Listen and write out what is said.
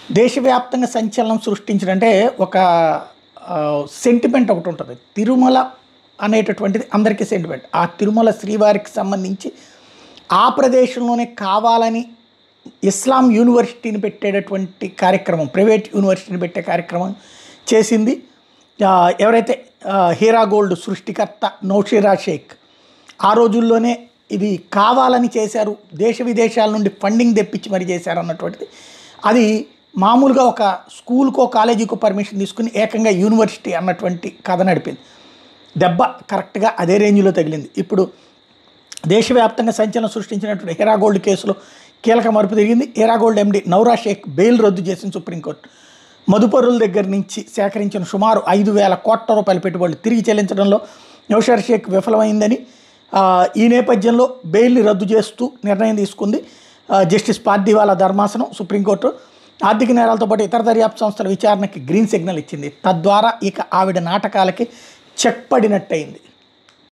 దేశవ్యాప్తంగా సంచలనం సృష్టించడం అంటే ఒక సెంటిమెంట్ ఒకటి ఉంటుంది తిరుమల అనేటటువంటిది అందరికీ సెంటిమెంట్ ఆ తిరుమల శ్రీవారికి సంబంధించి ఆ ప్రదేశంలోనే కావాలని ఇస్లాం యూనివర్సిటీని పెట్టేటటువంటి కార్యక్రమం ప్రైవేట్ యూనివర్సిటీని పెట్టే కార్యక్రమం చేసింది ఆ, ఎవరైతే ఆ, హీరా గోల్డ్ సృష్టికర్త నౌషీరా షేక్ ఆ రోజుల్లోనే ఇది కావాలని చేశారు దేశ విదేశాల నుండి ఫండింగ్ తెప్పించి మరి చేశారు అన్నటువంటిది అది మామూలుగా ఒక స్కూల్కో కాలేజీకో పర్మిషన్ తీసుకుని ఏకంగా యూనివర్సిటీ అన్నటువంటి కథ నడిపింది దెబ్బ కరెక్ట్గా అదే రేంజ్లో తగిలింది ఇప్పుడు దేశవ్యాప్తంగా సంచలనం సృష్టించినటువంటి హీరా గోల్డ్ కేసులో కీలక మరుపు తిరిగింది Heera gold MD Nowhera Shaikh bail రద్దు చేసింది సుప్రీంకోర్టు మదుపరుల దగ్గర నుంచి సేకరించిన సుమారు ఐదు వేల కోట్ల రూపాయల పెట్టుబడులు తిరిగి చెల్లించడంలో నౌషర్ షేక్ విఫలమైందని ఆ, ఈ నేపథ్యంలో బెయిల్ని రద్దు చేస్తూ నిర్ణయం తీసుకుంది ఆ, జస్టిస్ పార్థివాలా ధర్మాసనం సుప్రీంకోర్టు ఆర్థిక నేరాలతో పాటు ఇతర దర్యాప్తు సంస్థల విచారణకి గ్రీన్ సిగ్నల్ ఇచ్చింది తద్వారా ఇక ఆవిడ నాటకాలకి చెక్ పడినట్టయింది